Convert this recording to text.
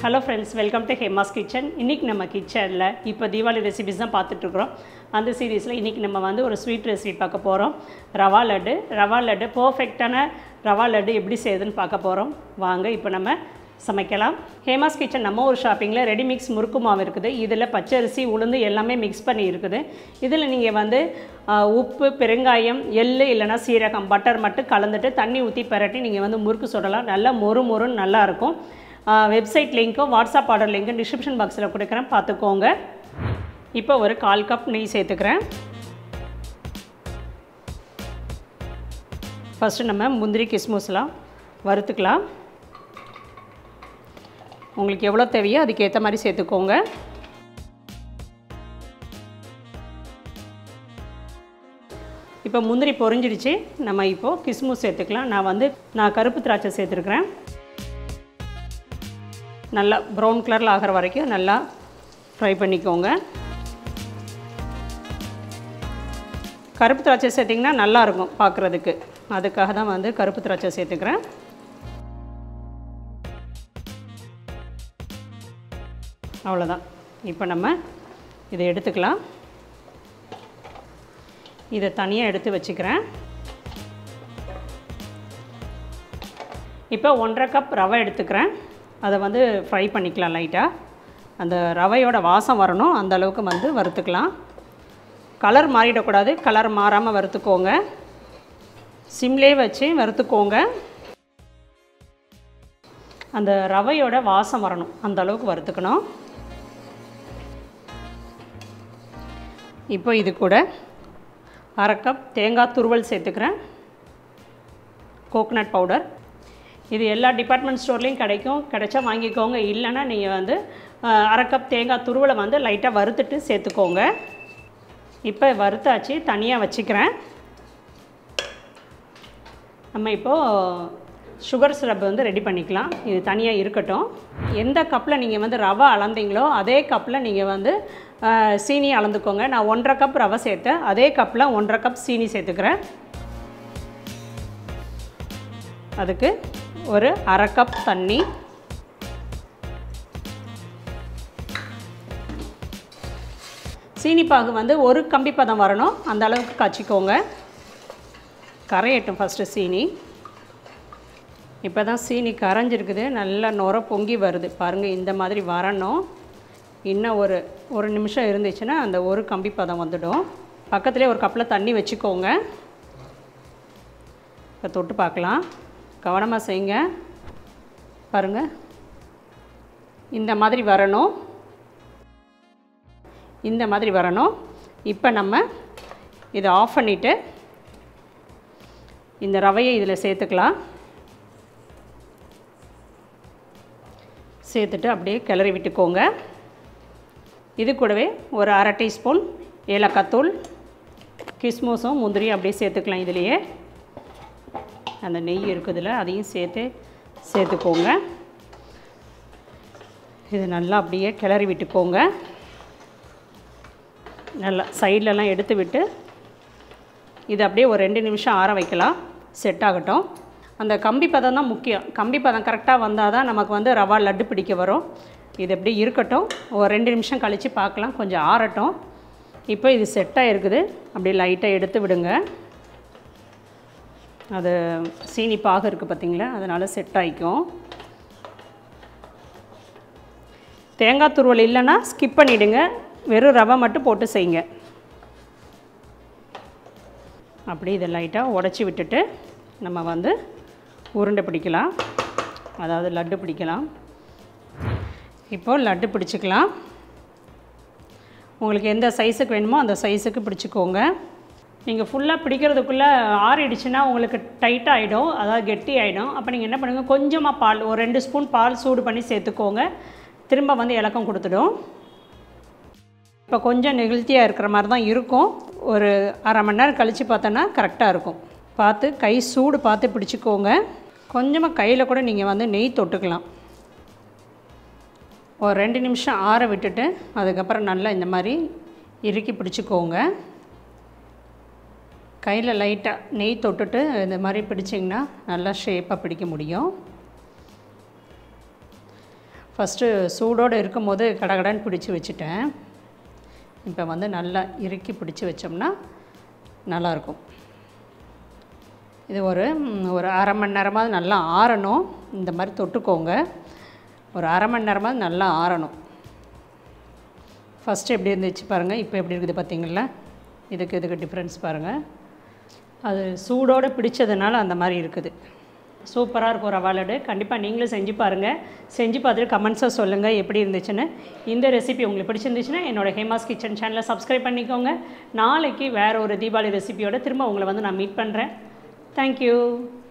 hello friends welcome to Hema's kitchen இன்றைக்கி நம்ம கிச்சனில் இப்போ தீபாவளி ரெசிபிஸ் தான் பார்த்துட்ருக்குறோம் அந்த சீரீஸில் இன்றைக்கி நம்ம வந்து ஒரு ஸ்வீட் ரெசிபி பார்க்க போகிறோம் ரவா லட்டு ரவா லட்டு பர்ஃபெக்டான ரவா லட்டு எப்படி செய்யுதுன்னு பார்க்க போகிறோம் வாங்க இப்போ நம்ம சமைக்கலாம் ஹேமாஸ் கிச்சன் நம்ம ஒரு ஷாப்பிங்கில் ரெடி மிக்ஸ் முறுக்கு மாவு இருக்குது இதில் பச்சரிசி உளுந்து எல்லாமே மிக்ஸ் பண்ணி இருக்குது இதில் நீங்கள் வந்து ஆ, உப்பு பெருங்காயம் எள்ளு இல்லைன்னா சீரகம் பட்டர் மட்டும் கலந்துட்டு தண்ணி ஊற்றி பிரட்டி நீங்கள் வந்து முறுக்கு சுடலாம் நல்லா மொறு மொறுன்னு நல்லா இருக்கும் வெப்சைட் லிங்க்கும் வாட்ஸ்அப் ஆர்டர் லிங்க்கும் டிஸ்கிரிப்ஷன் பாக்ஸில் கொடுக்குறேன் பார்த்துக்கோங்க இப்போ ஒரு கால் கப் நெய் சேர்த்துக்கிறேன் ஃபஸ்ட்டு நம்ம முந்திரி கிஸ்மிஸ்லாம் வறுத்துக்கலாம் உங்களுக்கு எவ்வளோ தேவையோ அதுக்கேற்ற மாதிரி சேர்த்துக்கோங்க இப்போ முந்திரி பொரிஞ்சிடுச்சு நம்ம இப்போது கிஸ்மிஸ் சேர்த்துக்கலாம் நான் வந்து நான் கருப்பு திராட்சை சேர்த்துருக்குறேன் நல்லா ப்ரௌன் கலரில் ஆகிற வரைக்கும் நல்லா ஃப்ரை பண்ணிக்கோங்க கருப்பு திராட்சை சேர்த்திங்கன்னா நல்லாயிருக்கும் பார்க்குறதுக்கு அதுக்காக தான் வந்து கருப்பு திராட்சை சேர்த்துக்கிறேன் அவ்வளோதான் இப்போ நம்ம இதை எடுத்துக்கலாம் இதை தனியாக எடுத்து வச்சுக்கிறேன் இப்போ ஒன்றரை கப் ரவை எடுத்துக்கிறேன் அதை வந்து ஃப்ரை பண்ணிக்கலாம் லைட்டாக அந்த ரவையோட வாசம் வரணும் அந்த அளவுக்கு வந்து வறுத்துக்கலாம் கலர் மாறிடக்கூடாது கலர் மாறாமல் வறுத்துக்கோங்க சிம்லே வச்சு வறுத்துக்கோங்க அந்த ரவையோட வாசம் வரணும் அந்த அளவுக்கு வறுத்துக்கணும் இப்போ இது கூட அரை கப் தேங்காய் துருவல் சேர்த்துக்கிறேன் கோகனட் பவுடர் இது எல்லா டிபார்ட்மெண்ட் ஸ்டோர்லேயும் கிடைக்கும் கிடைச்சா வாங்கிக்கோங்க இல்லைன்னா நீங்கள் வந்து அஹ், அரை கப் தேங்காய் துருவலை வந்து லைட்டாக வறுத்துட்டு சேர்த்துக்கோங்க இப்போ வறுத்தாச்சு தனியாக வச்சுக்கிறேன் நம்ம இப்போது சுகர் சிரப் வந்து ரெடி பண்ணிக்கலாம் இது தனியாக இருக்கட்டும் எந்த கப்பில் நீங்கள் வந்து ரவை அளந்தீங்களோ அதே கப்பில் நீங்கள் வந்து அஹ், சீனி அளந்துக்கோங்க நான் ஒன்றரை கப் ரவை சேர்த்தேன் அதே கப்பில் ஒன்றரை கப் சீனி சேர்த்துக்கிறேன் அதுக்கு ஒரு அரை கப் தண்ணி சீனிப்பாகு வந்து ஒரு கம்பி பதம் வரணும் அந்த அளவுக்கு காய்ச்சிக்கோங்க கரையட்டும் ஃபஸ்ட்டு சீனி இப்போ தான் சீனி கரைஞ்சிருக்குது நல்லா நுர பொங்கி வருது பாருங்கள் இந்த மாதிரி வரணும் இன்னும் ஒரு ஒரு நிமிஷம் இருந்துச்சுன்னா அந்த ஒரு கம்பி பதம் வந்துடும் பக்கத்துலேயே ஒரு கப்பில் தண்ணி வச்சுக்கோங்க இப்போ தொட்டு பார்க்கலாம் கவனமாக செய்யுங்க பாருங்கள் இந்த மாதிரி வரணும் இந்த மாதிரி வரணும் இப்போ நம்ம இதை ஆஃப் பண்ணிவிட்டு இந்த ரவையை இதில் சேர்த்துக்கலாம் சேர்த்துட்டு அப்படியே கிளறி விட்டுக்கோங்க இது கூடவே ஒரு அரை டீஸ்பூன் ஏலக்காத்தூள் கிஸ்மோஸும் முந்திரியும் அப்படியே சேர்த்துக்கலாம் இதுலேயே அந்த நெய் இருக்குதுல அதையும் சேர்த்து சேர்த்துக்கோங்க இது நல்லா அப்படியே கிளறி விட்டுக்கோங்க நல்லா சைட்லலாம் எடுத்து விட்டு இது அப்படியே ஒரு ரெண்டு நிமிஷம் ஆற வைக்கலாம் செட் ஆகட்டும் அந்த கம்பி பதம் தான் முக்கியம் கம்பி பதம் கரெக்டாக வந்தால் தான் நமக்கு வந்து ரவா லட்டு பிடிக்க வரும் இது எப்படி இருக்கட்டும் ஒரு ரெண்டு நிமிஷம் கழித்து பார்க்கலாம் கொஞ்சம் ஆறட்டும் இப்போ இது செட்டாக இருக்குது அப்படியே லைட்டாக எடுத்து விடுங்க அது சீனி பாகு இருக்குது பார்த்தீங்களா அதனால் செட் ஆகிக்கும் தேங்காய் துருவல் இல்லைன்னா ஸ்கிப் பண்ணிவிடுங்க வெறும் ரவை மட்டும் போட்டு செய்யுங்க அப்படி இதை லைட்டாக உடச்சி விட்டுட்டு நம்ம வந்து உருண்டை பிடிக்கலாம் அதாவது லட்டு பிடிக்கலாம் இப்போது லட்டு பிடிச்சிக்கலாம் உங்களுக்கு எந்த சைஸுக்கு வேணுமோ அந்த சைஸுக்கு பிடிச்சிக்கோங்க நீங்கள் ஃபுல்லாக பிடிக்கிறதுக்குள்ளே ஆறிடுச்சுன்னா உங்களுக்கு டைட் ஆகிடும் அதாவது கெட்டி ஆகிடும் அப்போ நீங்கள் என்ன பண்ணுங்கள் கொஞ்சமாக பால் ஒரு ரெண்டு ஸ்பூன் பால் சூடு பண்ணி சேர்த்துக்கோங்க திரும்ப வந்து இலக்கம் கொடுத்துடும் இப்போ கொஞ்சம் நெகிழ்த்தியாக இருக்கிற மாதிரி தான் இருக்கும் ஒரு அரை மணி நேரம் கழித்து பார்த்தோன்னா கரெக்டாக இருக்கும் பார்த்து கை சூடு பார்த்து பிடிச்சிக்கோங்க கொஞ்சமாக கையில் கூட நீங்கள் வந்து நெய் தொட்டுக்கலாம் ஒரு ரெண்டு நிமிஷம் ஆற விட்டுட்டு அதுக்கப்புறம் நல்லா இந்த மாதிரி இறுக்கி பிடிச்சிக்கோங்க கையில் லைட்டாக நெய் தொட்டுட்டு இந்த மாதிரி பிடிச்சிங்கன்னா நல்லா ஷேப்பாக பிடிக்க முடியும் ஃபஸ்ட்டு சூடோடு இருக்கும்போது கடகடன்னு பிடிச்சி வச்சுட்டேன் இப்போ வந்து நல்லா இறுக்கி பிடிச்சி வச்சோம்னா நல்லாயிருக்கும் இது ஒரு ம், ஒரு அரை மணி நேரமாவது நல்லா ஆறணும் இந்த மாதிரி தொட்டுக்கோங்க ஒரு அரை மணி நேரமாவது நல்லா ஆறணும் ஃபஸ்ட்டு எப்படி இருந்துச்சு பாருங்கள் இப்போ எப்படி இருக்குது பார்த்தீங்களா இதுக்கு இதுக்கு டிஃப்ரென்ஸ் பாருங்கள் அது சூடோடு பிடிச்சதுனால அந்த மாதிரி இருக்குது சூப்பராக இருக்கும் ரவா லட்டு கண்டிப்பாக நீங்களும் செஞ்சு பாருங்கள் செஞ்சு பார்த்துட்டு கமெண்ட்ஸாக சொல்லுங்கள் எப்படி இருந்துச்சுன்னு இந்த ரெசிபி உங்களுக்கு பிடிச்சிருந்துச்சுன்னா என்னோட ஹேமாஸ் கிச்சன் சேனலை சப்ஸ்கிரைப் பண்ணிக்கோங்க நாளைக்கு வேறு ஒரு தீபாவளி ரெசிபியோட திரும்ப உங்களை வந்து நான் மீட் பண்ணுறேன் தேங்க்யூ